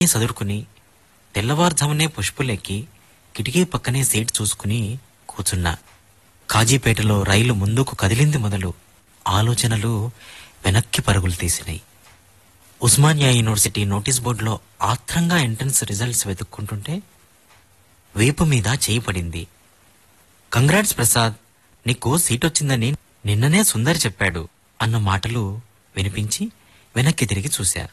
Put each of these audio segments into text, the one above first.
సదురుకుని తెల్లవారుజామునే పుష్పులెక్కి కిటికీ పక్కనే సీట్ చూసుకుని కూచున్నా కాజీపేటలో రైలు ముందుకు కదిలింది మొదలు ఆలోచనలు వెనక్కి పరుగులు తీసినాయి ఉస్మానియా యూనివర్సిటీ నోటీస్ బోర్డులో ఆత్రంగా ఎంట్రన్స్ రిజల్ట్స్ వెతుక్కుంటుంటే వేపు మీద చేయి పడింది కంగ్రాట్స్ ప్రసాద్ నీకు సీట్ వచ్చిందని నిన్ననే సుందర్ చెప్పాడు అన్న మాటలు వినిపించి వెనక్కి తిరిగి చూశా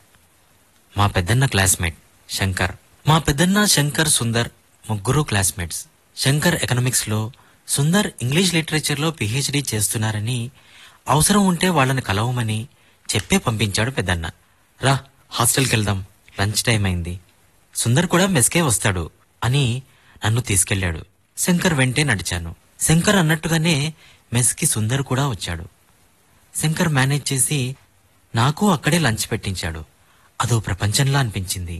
మా పెద్దన్న క్లాస్మేట్ శంకర్ మా పెద్దన్న శంకర్ సుందర్ ముగ్గురు క్లాస్మేట్స్ శంకర్ ఎకనామిక్స్ లో సుందర్ ఇంగ్లీష్ లిటరేచర్ లో పిహెచ్డి చేస్తున్నారని అవసరం ఉంటే వాళ్ళని కలవమని చెప్పే పంపించాడు పెద్దన్న రా హాస్టల్కి వెళ్దాం లంచ్ టైం అయింది సుందర్ కూడా మెస్కే వస్తాడు అని నన్ను తీసుకెళ్ళాడు శంకర్ వెంటే నడిచాను శంకర్ అన్నట్టుగానే మెస్కి సుందర్ కూడా వచ్చాడు శంకర్ మేనేజ్ చేసి నాకు అక్కడే లంచ్ పెట్టించాడు అదో ప్రపంచంలా అనిపించింది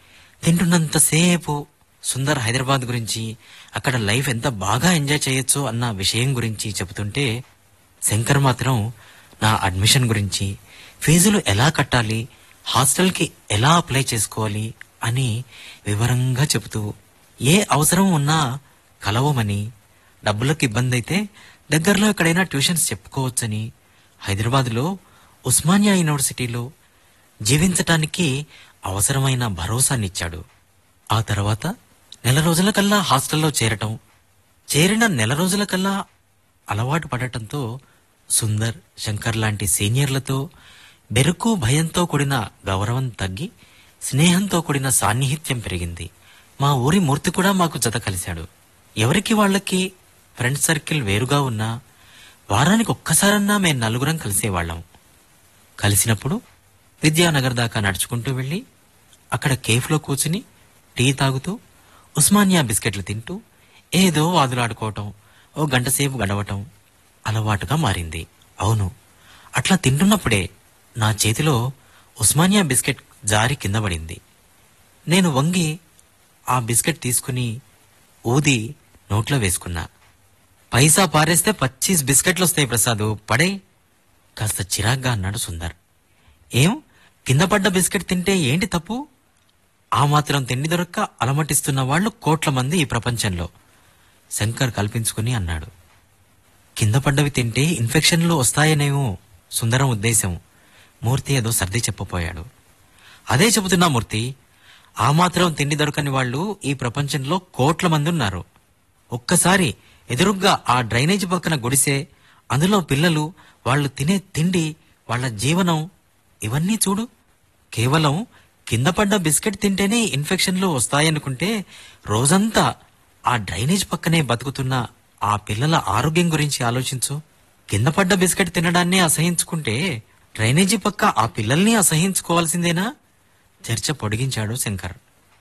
తింటున్నంతసేపు సుందర్ హైదరాబాద్ గురించి అక్కడ లైఫ్ ఎంత బాగా ఎంజాయ్ చేయొచ్చో అన్న విషయం గురించి చెబుతుంటే శంకర్ మాత్రం నా అడ్మిషన్ గురించి ఫీజులు ఎలా కట్టాలి హాస్టల్కి ఎలా అప్లై చేసుకోవాలి అని వివరంగా చెబుతూ ఏ అవసరం ఉన్నా కలవమని డబ్బులకు ఇబ్బంది అయితే దగ్గరలో ఎక్కడైనా ట్యూషన్స్ చెప్పుకోవచ్చని హైదరాబాద్లో ఉస్మానియా యూనివర్సిటీలో జీవించటానికి అవసరమైన భరోసానిచ్చాడు ఆ తర్వాత నెల రోజుల కల్లా హాస్టల్లో చేరటం చేరిన నెల రోజుల కల్లా అలవాటు పడటంతో సుందర్ శంకర్ లాంటి సీనియర్లతో బెరుకు భయంతో కూడిన గౌరవం తగ్గి స్నేహంతో కూడిన సాన్నిహిత్యం పెరిగింది మా ఊరి మూర్తి కూడా మాకు జత కలిశాడు ఎవరికి వాళ్ళకి ఫ్రెండ్ సర్కిల్ వేరుగా ఉన్నా వారానికి ఒక్కసారన్నా మేం నలుగురం కలిసేవాళ్ళం కలిసినప్పుడు విద్యానగర్ దాకా నడుచుకుంటూ వెళ్ళి అక్కడ కేఫ్లో కూర్చుని టీ తాగుతూ ఉస్మానియా బిస్కెట్లు తింటూ ఏదో వాదులాడుకోవటం ఓ గంట సేపు గడవటం అలవాటుగా మారింది అవును అట్లా తింటున్నప్పుడే నా చేతిలో ఉస్మానియా బిస్కెట్ జారి కింద పడింది నేను వంగి ఆ బిస్కెట్ తీసుకుని ఊది నోట్లో వేసుకున్నా పైసా పారేస్తే పచ్చీస్ బిస్కెట్లు వస్తాయి ప్రసాదు పడే కాస్త చిరాగ్గా అన్నాడు సుందర్ ఏం కింద పడ్డ బిస్కెట్ తింటే ఏంటి తప్పు ఆ మాత్రం తిండి దొరక్క అలమటిస్తున్న వాళ్ళు కోట్ల మంది ఈ ప్రపంచంలో శంకర్ కల్పించుకుని అన్నాడు కింద పడ్డవి తింటే ఇన్ఫెక్షన్లు వస్తాయనేమో సుందరం ఉద్దేశం మూర్తి ఏదో సర్ది చెప్పపోయాడు అదే చెబుతున్నా మూర్తి ఆ మాత్రం తిండి దొరకని వాళ్ళు ఈ ప్రపంచంలో కోట్ల మంది ఉన్నారు ఒక్కసారి ఎదురుగ్గా ఆ డ్రైనేజ్ పక్కన గుడిసే అందులో పిల్లలు వాళ్ళు తినే తిండి వాళ్ళ జీవనం ఇవన్నీ చూడు కేవలం కింద పడ్డ బిస్కెట్ తింటేనే ఇన్ఫెక్షన్లు వస్తాయనుకుంటే రోజంతా ఆ డ్రైనేజ్ పక్కనే బతుకుతున్న ఆ పిల్లల ఆరోగ్యం గురించి ఆలోచించు కింద పడ్డ బిస్కెట్ తినడాన్నే అసహించుకుంటే డ్రైనేజీ పక్క ఆ పిల్లల్ని అసహించుకోవాల్సిందేనా చర్చ పొడిగించాడు శంకర్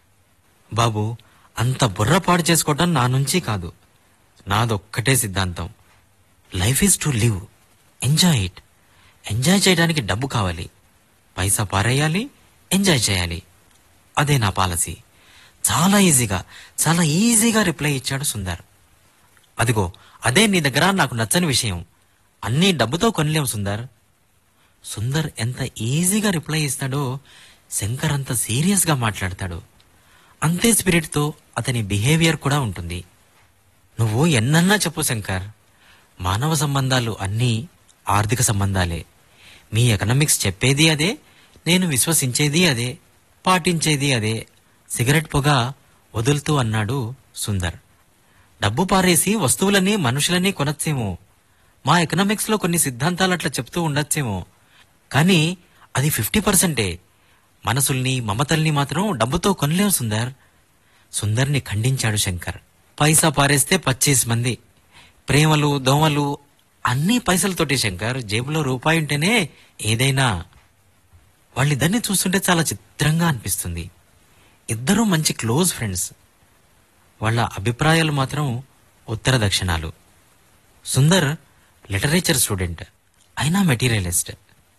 బాబు అంత బుర్ర పాడు చేసుకోవటం నా నుంచి కాదు నాదొక్కటే సిద్ధాంతం life is to live enjoy it enjoy చేయడానికి డబ్బు కావాలి పైసా పారేయాలి ఎంజాయ్ చేయాలి అదే నా పాలసీ చాలా ఈజీగా చాలా ఈజీగా రిప్లై ఇచ్చాడు సుందర్ అదిగో అదే నీ దగ్గర నాకు నచ్చని విషయం అన్నీ డబ్బుతో కొనలేం సుందర్ సుందర్ ఎంత ఈజీగా రిప్లై ఇస్తాడో శంకర్ అంత సీరియస్గా మాట్లాడతాడు అంతే స్పిరిట్తో అతని బిహేవియర్ కూడా ఉంటుంది నువ్వు ఎన్నన్నా చెప్పు శంకర్ మానవ సంబంధాలు అన్నీ ఆర్థిక సంబంధాలే మీ ఎకనామిక్స్ చెప్పేది అదే నేను విశ్వసించేది అదే పాటించేది అదే సిగరెట్ పొగ వదులుతూ అన్నాడు సుందర్ డబ్బు పారేసి వస్తువులని మనుషులని కొనచ్చేమో మా ఎకనామిక్స్ లో కొన్ని సిద్ధాంతాలు అట్లా చెప్తూ ఉండొచ్చేమో కానీ అది ఫిఫ్టీ పర్సెంటే మనసుల్ని మమతల్ని మాత్రం డబ్బుతో కొనలేం సుందర్ సుందర్ని ఖండించాడు శంకర్ పైసా పారేస్తే పచ్చేసి మంది ప్రేమలు దోమలు అన్నీ పైసలతోటి శంకర్ జేబులో రూపాయి ఉంటేనే ఏదైనా వాళ్ళిద్దరిని చూస్తుంటే చాలా చిత్రంగా అనిపిస్తుంది ఇద్దరూ మంచి క్లోజ్ ఫ్రెండ్స్ వాళ్ళ అభిప్రాయాలు మాత్రం ఉత్తర దక్షిణాలు సుందర్ లిటరేచర్ స్టూడెంట్ అయినా మెటీరియలిస్ట్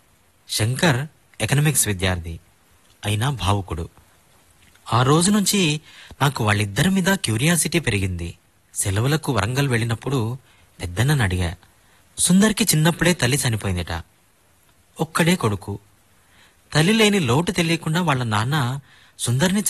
శంకర్ ఎకనామిక్స్ విద్యార్థి అయినా భావుకుడు ఆ రోజు నుంచి నాకు వాళ్ళిద్దరి మీద క్యూరియాసిటీ పెరిగింది సెలవులకు వరంగల్ వెళ్ళినప్పుడు పెద్దన్నని అడిగా సుందర్కి చిన్నప్పుడే తల్లి చనిపోయిందట ఒక్కడే కొడుకు తల్లి లేని లోటు తెలియకుండా వాళ్ళ నాన్న సుందర్ని